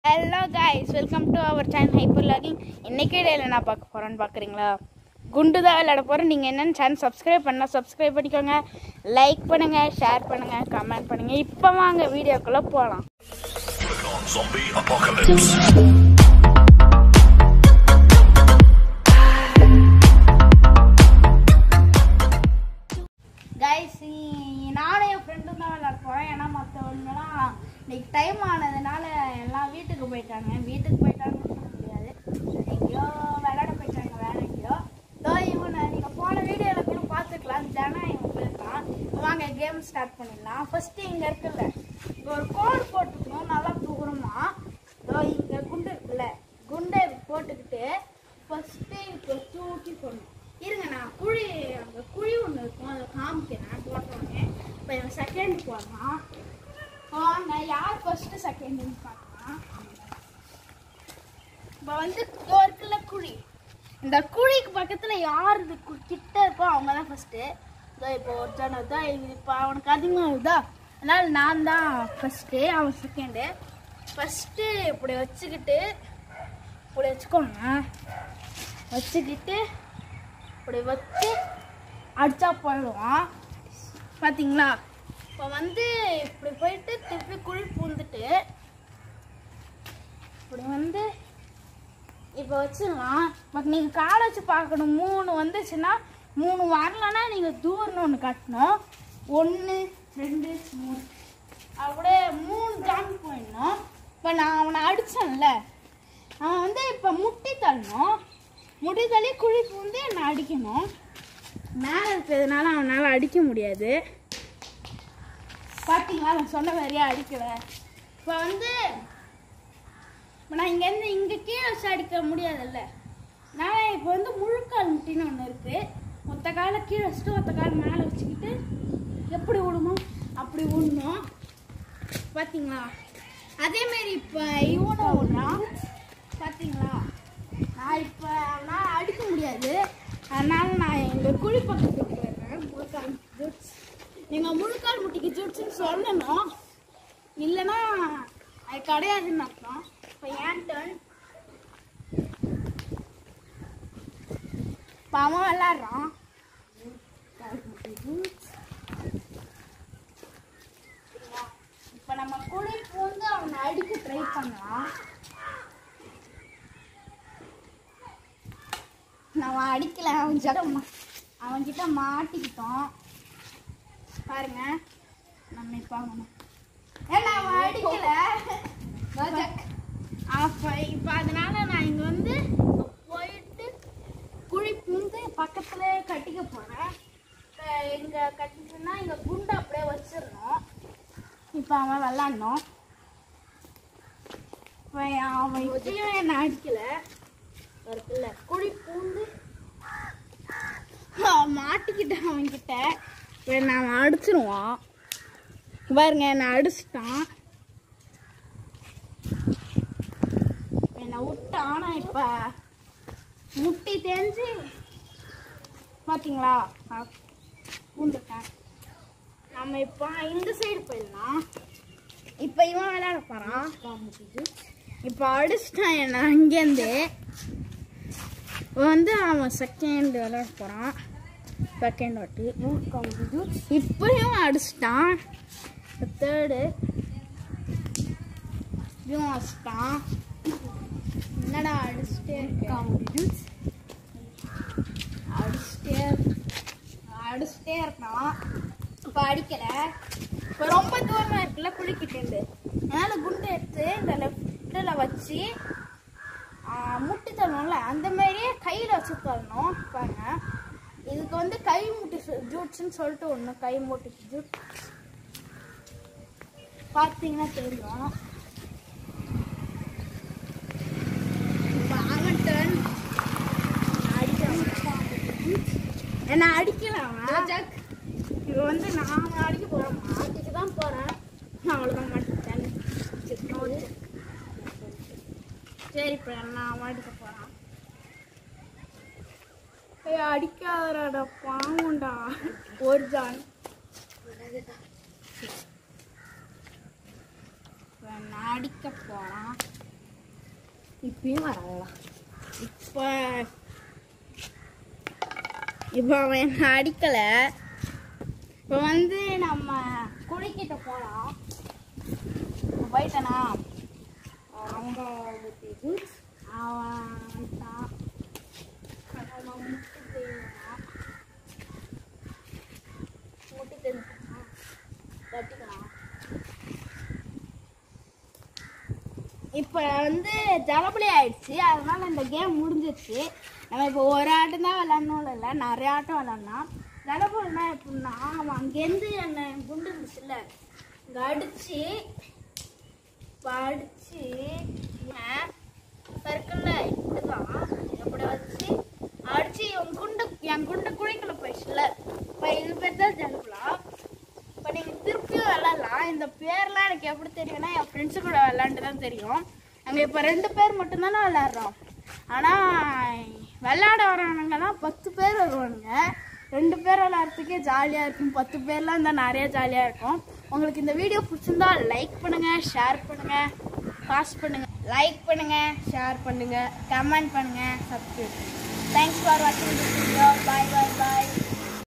Hello guys welcome to our channel hyper logging இன்னைக்கு இடையில நான் பார்க்க போகிறேன்னு பார்க்குறீங்களா குண்டு தான் விளையாட போகிறேன் நீங்கள் என்னென்னு சேனல் சப்ஸ்கிரைப் பண்ணால் சப்ஸ்கிரைப் பண்ணிக்கோங்க லைக் பண்ணுங்கள் ஷேர் பண்ணுங்கள் கமெண்ட் பண்ணுங்கள் இப்போ வாங்க வீடியோக்குள்ளே போகலாம் Click on Zombie Apocalypse. Guys நானும் என் ஃப்ரெண்டும் தான் விளையாட போகிறேன் ஏன்னா மற்றவங்கலாம் இன்னைக்கு டைம் ஆனதுனால எல்லாம் வீட்டுக்கு போயிட்டாங்க வீட்டுக்கு போயிட்டாங்கன்னு சொல்ல முடியாது எங்கேயோ விளையாட போயிட்டாங்க வேற எங்கேயோ இதோ இவனை நீங்கள் போன வீடியோவில் கூட பார்த்துக்கலாம் ஜனா இவன் போயிருக்கான் வாங்க கேம் ஸ்டார்ட் பண்ணிடலாம் ஃபஸ்ட்டு இங்கே இருக்குல்ல இங்கே ஒரு கோடு போட்டுக்கணும் நல்லா தூரமா இதோ இங்கே குண்டு இருக்குல்ல குண்டை போட்டுக்கிட்டு ஃபஸ்ட்டு இப்போ தூக்கி போடணும் இருங்க நான் குழி அங்கே குழி ஒன்று இருக்கும் அதை காமிக்கிறேன் போட்டோன்னே இப்போ இவன் செகண்ட் போடுறான் வாங்க யார் ஃபர்ஸ்ட் செகண்ட்னு பார்க்கலாம் இப்போ வந்து இதோ இருக்குல்ல குழி இந்த குழிக்கு பக்கத்தில் யார் இது கு- கிட்ட இருக்கோ அவங்க தான் ஃபஸ்ட்டு இதோ இப்போ ஒருத்தன் தான் இப்போ அவனுக்கு அதிகமாக இதா அதனால் நான் தான் ஃபஸ்ட்டு அவன் செகண்டு ஃபஸ்ட்டு இப்படி வச்சுக்கிட்டு இப்படி வச்சுக்கோங்க வச்சுக்கிட்டு இப்படி வச்சு அடிச்சா போயிடுவான் பார்த்தீங்களா இப்போ வந்து இப்படி போயிட்டு திருப்பி குழி பூந்துட்டு இப்படி வந்து இப்போ வச்சிடலாம் பட் நீங்கள் காலை வச்சு பார்க்கணும் மூணு வந்துச்சுன்னா மூணு வரலன்னா நீங்கள் தூரம்னு ஒன்று கட்டணும் ஒன்று ரெண்டு மூணு அப்படியே மூணு ஜாம்பி போயிடணும் இப்போ நான் அவனை அடித்தேன்ல அவன் வந்து இப்போ முட்டி தள்ளணும் முட்டி தள்ளி குழி பூந்து என்னை அடிக்கணும் மேலே இருக்கிறதுனால அவனால் அடிக்க முடியாது பார்த்தீங்களா நான் சொன்ன மாதிரியே அடிக்கலை இப்போ வந்து இப்போ நான் இங்கேருந்து இங்கே கீழே வச்சு அடிக்க முடியாதுல்ல நான் இப்போ வந்து முழுக்கால் முட்டின்னு ஒன்று இருக்குது ஒத்த காலை கீழே வச்சுட்டு ஒத்த கால் மேலே வச்சுக்கிட்டு எப்படி விடணும் அப்படி விடணும் பார்த்தீங்களா அதேமாரி இப்போ இவனும் விடுறான் பார்த்தீங்களா நான் இப்போ நான் அடிக்க முடியாது அதனால நான் எங்கள் குழி பக்கத்துக்கு போயிடுறேன் முழுக்கால் ஜூட்ஸ் நீங்கள் முழுக்கால் முட்டிக்கு ஜூட்ஸ்ன்னு சொல்லணும் இல்லைன்னா அது கிடையாதுன்னு அர்த்தம் இப்போ ஏன் டர்ன் இப்போ அவன் விளாட்றான் இப்போ நம்ம குழி பூந்து அவனை அடிக்க ட்ரை பண்ணலாம் நம்ம அடிக்கல அவன் கிட்ட மா- அவன் கிட்ட மாட்டிக்கிட்டோம் பாருங்க நம்ம இப்போ அவனை ஏன்னா அவன் அடிக்கல அப்ப இப்ப அதனால நான் இங்க வந்து போயிட்டு குழி பூந்து பக்கத்துல கட்டிக்க போறேன் இப்ப இங்க கட்டிட்டோம்னா இங்க குண்டு அப்படியே வச்சிடணும் இப்ப அவன் விளாடணும் இப்ப அவன் இப்பயும் என்ன அடிக்கல இருக்குல்ல குழி பூந்து அவன் மாட்டிக்கிட்டான் அவன்கிட்ட இப்ப நான் அவன் அடிச்சிருவான் பாருங்க என்னை அடிச்சிட்டான் என்னை விட்டான் ஆனா இப்ப முட்டி தேஞ்சு பாத்தீங்களா நான் பூந்துட்டேன் நம்ம இப்போ இந்த சைடு போயிடலாம் இப்போ இவன் விளையாட போறான் இப்போ அடிச்சிட்டான் என்ன அங்கேருந்து வந்து அவன் செகண்ட் விளையாட போறான் செகண்ட் வாட்டி இப்பயும் அடிச்சிட்டான் தேர்டு இப்பயும் அடிச்சிட்டான் என்னடா அடிச்சுட்டே இருக்கான் அடிச்சுட்டே அடிச்சுட்டே இருக்கான் இப்போ அடிக்கல இப்போ ரொம்ப தூரமாக இருக்குல்ல குளிக்கிட்டேருந்து அதனால குண்டு எடுத்து இந்த லெஃப்டில் வச்சு ஆ, முட்டி தரணும்ல அந்த மாதிரியே கையில் வச்சு தரணும் பாருங்க இதுக்கு வந்து கை முட்டி ஜூட்ஸ்ன்னு சொல்லிட்டு ஒன்று கை முட்டி ஜூட் பார்த்தீங்கன்னா தெரியும் இப்போ அவன் turn. அடிக்கிறான். என்ன அடிக்கலாம் இது வந்து நான் அடிக்க போறேன் மாட்டிக்கு தான் போறேன் அவ்வளோதான் மாட்டிட்டேன் சரி இப்போ நான் மாட்டிக்க போறேன் ஏய் அடிக்காதடா பாவம்டா ஒரு ஜான் இப்ப நான் அடிக்க போறான் இப்பயும் வராங்களா இப்போ இப்போ அவன் என்ன அடிக்கலை இப்போ வந்து நம்ம குளிக்கிட்ட போகலாம் இப்போ போயிட்டனா அவங்க அவன் வந்துட்டான். அப்புறமா முட்டு தேய்வான். முட்டு தேய்ச்சான். கட்டிக்கலாம் இப்போ வந்து ஜலபலி ஆயிடுச்சு அதனால இந்த கேம் முடிஞ்சிருச்சு நம்ம இப்போ ஒரு ஆட்டம் தான் விளாட்ணும் இல்லை நிறைய ஆட்டம் விளாட்லாம் ஜலபலினா எப்படின்னா அவன் அங்கேருந்து என்னை குண்டு இருந்துச்சுல்ல இங்கே அடிச்சு இப்போ அடிச்சு இவன் இப்போ இருக்குல்ல இப்படிதான் இப்படி வச்சு அடிச்சு இவன் குண்டு என் குண்டு குழிக்குள்ள போயிடுச்சுல இப்போ இது பேர் தான் ஜலபலா இப்போ நீங்கள் திருப்பியும் விளாட்லாம் இந்த பேர்லாம் எனக்கு எப்படி தெரியும்னா என் ஃப்ரெண்ட்ஸு கூட விளாண்டு தான் தெரியும் நாங்கள் இப்போ ரெண்டு பேர் மட்டும்தானே விளாட்றோம் ஆனால் விளாட வரவனுங்கலாம் பத்து பேர் வருவானுங்க ரெண்டு பேர் விளாட்றதுக்கே ஜாலியாக இருக்கும் பத்து பேர்லாம் இருந்தால் நிறைய ஜாலியாக இருக்கும் உங்களுக்கு இந்த வீடியோ பிடிச்சிருந்தா லைக் பண்ணுங்கள் ஷேர் பண்ணுங்கள் பாஸ் பண்ணுங்கள் லைக் பண்ணுங்கள் ஷேர் பண்ணுங்கள் கமெண்ட் பண்ணுங்கள் சப்ஸ்கிரைப் தேங்க்ஸ் ஃபார் வாட்சிங் வீடியோ பாய் பாய் பாய்